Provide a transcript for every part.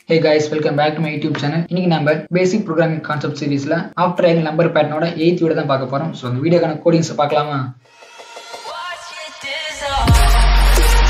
Hey guys welcome back to my YouTube channel இன்னைக்கு நம்ம basic programming concept சீரிஸ்ல after angle number பேட்டர்னோட eighth video தான் பார்க்க போறோம் ஸோ அந்த வீடியோக்கான கோடிங்ஸ் பார்க்கலாமா Watch it dissolve.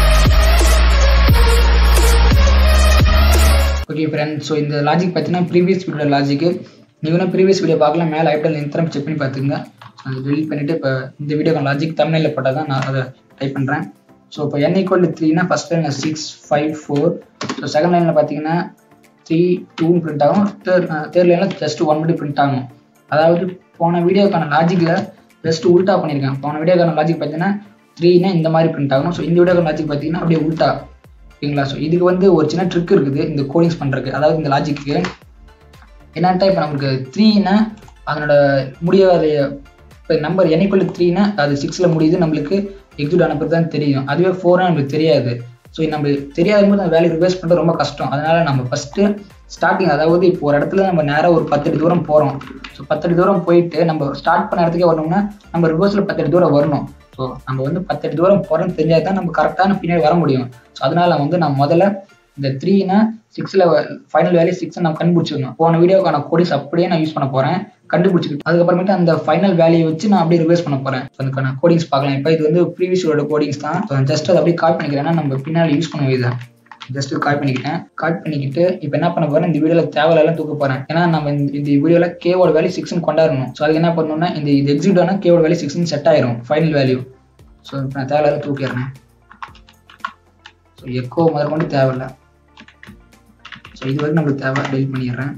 Okay friend so இந்த லாஜிக் பார்த்தீங்கன்னா ப்ரீவியஸ் வீடியோ லாஜிக்கு நீ வேணா ப்ரீவியஸ் வீடியோ பார்க்கலாம் மேலே ஐப்டல் நிறுத்தம் செக் பண்ணி பார்த்துங்க அதை டெலிட் பண்ணிட்டு இப்போ இந்த வீடியோக்கான லாஜிக் தமிழில் போட்டால் தான் நான் அதை டைப் பண்ணுறேன் ஸோ இப்போ என் ஈக்குவல் டு த்ரீனா ஃபஸ்ட் லைனில் six five four so second லைனில் பார்த்தீங்கன்னா த்ரீ டூன்னு பிரிண்ட் ஆகும் தேர்ட் தேர்ட் லைனில் ஜஸ்ட் ஒன் மட்டும் பிரிண்ட் ஆகும் அதாவது போன வீடியோக்கான லாஜிக்கில் ஜஸ்ட் உல்ட்டா பண்ணியிருக்கேன் போன வீடியோக்கான லாஜிக் பார்த்தீங்கன்னா த்ரீனா இந்த மாதிரி பிரிண்ட் ஆகும் ஸோ இந்த வீடியோக்கான லாஜிக் பார்த்தீங்கன்னா அப்படியே உல்ட்டா ஓகேங்களா ஸோ இதுக்கு வந்து ஒரு சின்ன ட்ரிக் இருக்குது இந்த கோடிங்ஸ் பண்ணுறதுக்கு அதாவது இந்த லாஜிக்கு என்னன்ட்டா இப்போ நமக்கு த்ரீனா அதனோட முடியாத இப்போ நம்பர் எண்ணிக்குள்ள த்ரீனா அது சிக்ஸில் முடியுது நம்மளுக்கு எக்ஸிட் அனுப்புறது தான் தெரியும் அதுவே ஃபோர்னா நம்மளுக்கு தெரியாது ஸோ நம்ம தெரியாத போது அந்த வேல்யூ ரிவர்ஸ் பண்ணுறது ரொம்ப கஷ்டம் அதனால நம்ம ஃபஸ்ட்டு ஸ்டார்டிங் அதாவது இப்போ ஒரு இடத்துல நம்ம நேராக ஒரு பத்தடி தூரம் போகிறோம் ஸோ பத்தடி தூரம் போயிட்டு நம்ம ஸ்டார்ட் பண்ண இடத்துக்கே வரணும்னா நம்ம ரிவர்ஸில் பத்தடி தூரம் வரணும் ஸோ நம்ம வந்து பத்தடி தூரம் போகிறோம்னு தெரிஞ்சால் தான் நம்ம கரெக்டான பின்னாடி வர முடியும் ஸோ அதனால வந்து நான் முதல்ல இந்த த்ரீனா சிக்ஸில் ஃபைனல் வேல்யூ சிக்ஸ் நம்ம கண்டுபிடிச்சிடணும் போன வீடியோக்கான கோடிஸ் அப்படியே நான் யூஸ் பண்ண போகிறேன் கண்டுபிடிச்சிக்கிட்டு அதுக்கப்புறமேட்டு அந்த ஃபைனல் வேல்யூ வச்சு நான் அப்படியே ரிவைஸ் பண்ண போகிறேன் அதுக்கான கோடிங்ஸ் பார்க்கலாம் இப்போ இது வந்து ப்ரீவியஸோட கோடிங்ஸ் தான் ஜஸ்ட் அதை அப்படியே காப்பி பண்ணிக்கிறேன்னா நம்ம பின்னாடி யூஸ் பண்ணுவோம் இதை ஜஸ்ட் காப்பி பண்ணிக்கிட்டேன் காப்பி பண்ணிக்கிட்டு இப்போ என்ன பண்ண போறேன் இந்த வீடியோல தேவையில்லாம் தூக்க போறேன் ஏன்னா நம்ம இந்த இந்த வீடியோல கேவோட வேல்யூ சிக்ஸ்னு கொண்டாடணும் ஸோ அதுக்கு என்ன பண்ணணும்னா இந்த இது எக்ஸிட் ஆனால் கேவோட வேல்யூ சிக்ஸ்னு செட் ஆயிரும் ஃபைனல் வேல்யூ ஸோ இப்போ நான் தேவையில்லாம் தூக்கிடுறேன் ஸோ எக்கோ முதல் கொண்டு தேவையில்ல ஸோ இது வரைக்கும் நம்மளுக்கு தேவை டெலிட் பண்ணிடுறேன்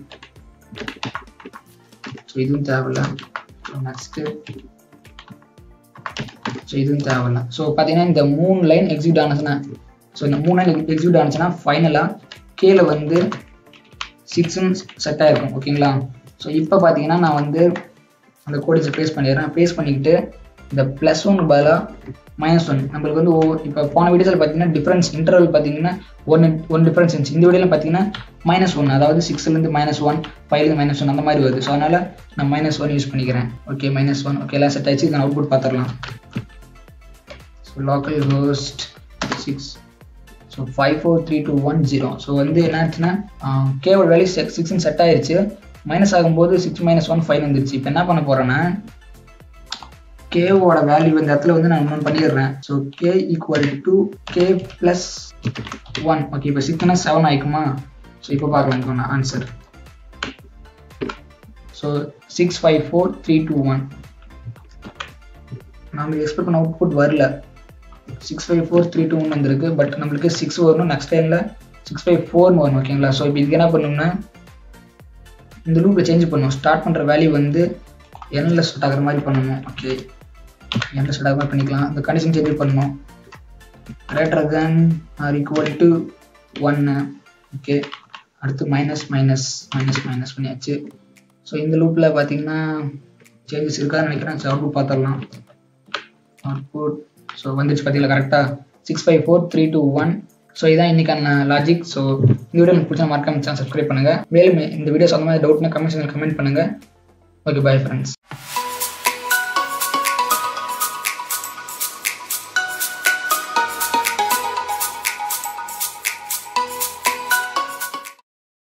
ஸோ இதுவும் தேவையில்ல ஸோ நெக்ஸ்ட்டு ஸோ இதுவும் தேவையில்ல ஸோ பார்த்தீங்கன்னா இந்த மூணு லைன் எக்ஸிக்யூட் ஆனச்சுன்னா ஸோ இந்த மூணு லைன் எக்ஸிக்யூட் ஆனிச்சுன்னா ஃபைனலாக கீழே வந்து சிக்ஸ்னு செட் ஆயிருக்கும் ஓகேங்களா ஸோ இப்போ பார்த்தீங்கன்னா நான் வந்து அந்த கோடிஸை பேஸ் பண்ணிடுறேன் பேஸ் பண்ணிக்கிட்டு இந்த ப்ளஸ் ஒன் பதிலாக மைனஸ் ஒன் நம்மளுக்கு வந்து ஒவ்வொரு இப்போ போன வீடியோஸில் பார்த்தீங்கன்னா டிஃப்ரென்ஸ் இன்டர்வல் பார்த்தீங்கன்னா ஒன் ஒன் டிஃப்ரென்ஸ் இருந்துச்சு இந்த வீடியோவில் பார்த்தீங்கன்னா மைனஸ் ஒன் அதாவது சிக்ஸ்லேருந்து மைனஸ் ஒன் ஃபைவ்லேருந்து மைனஸ் ஒன் அந்த மாதிரி வருது ஸோ அதனால் நான் மைனஸ் ஒன் யூஸ் பண்ணிக்கிறேன் ஓகே மைனஸ் ஒன் ஓகே எல்லாம் செட் ஆயிடுச்சு இதை அவுட்புட் பார்த்துடலாம் so local host six so five four three two one zero so வந்து என்ன ஆச்சுன்னா கேவோட வேல்யூ செக் சிக்ஸ்னு செட் ஆயிருச்சு மைனஸ் ஆகும்போது சிக்ஸ் மைனஸ் ஒன் ஃபைவ் வந்துருச்சு இப்போ என்ன பண்ண போகிறேன்னா கேவோட வேல்யூ இந்த இடத்துல வந்து நான் இன்னொன்று பண்ணிடுறேன் so K equal to K plus one okay இப்போ சிக்ஸ்னா செவன் ஆயிக்குமா ஸோ இப்போ பார்க்கலாம் இப்போ நான் answer so six five four three two one நம்மளுக்கு எக்ஸ்பெக்ட் பண்ண அவுட்புட் வரல six five four three two one வந்திருக்கு பட் நம்மளுக்கு சிக்ஸ் வரணும் நெக்ஸ்ட் டைமில் சிக்ஸ் ஃபைவ் ஃபோர்னு வரணும் ஓகேங்களா ஸோ இப்போ இதுக்கு என்ன பண்ணணும்னா இந்த லூப்பை சேஞ்ச் பண்ணணும் ஸ்டார்ட் பண்ணுற வேல்யூ வந்து எண்ணில் ஸ்டார்ட் ஆகிற மாதிரி பண்ணணும் ஓகே எண்ணில் ஸ்டார்ட் ஆகிற மாதிரி பண்ணிக்கலாம் இந்த கண்டிஷன் சேஞ்ச் பண்ணணும் greater than or equal to ஒன்று ஓகே அடுத்து மைனஸ் மைனஸ் மைனஸ் மைனஸ் பண்ணியாச்சு ஸோ இந்த லூப்பில் பார்த்தீங்கன்னா சேஞ்சஸ் இருக்கான்னு நினைக்கிறேன் ஸோ அவுட்புட் பார்த்துடலாம் அவுட்புட் ஸோ வந்துச்சு பார்த்தீங்களா கரெக்டாக six five four three two one so இதான் இன்னைக்கான லாஜிக் ஸோ இந்த வீடியோ உங்களுக்கு பிடிச்ச மறக்காம சேனல் சப்ஸ்கிரைப் பண்ணுங்கள் மேலும் இந்த வீடியோ சொந்த மாதிரி டவுட்னா கமெண்ட் கமெண்ட் பண்ணுங்கள் ஓகே பை ஃப்ரெண்ட்ஸ்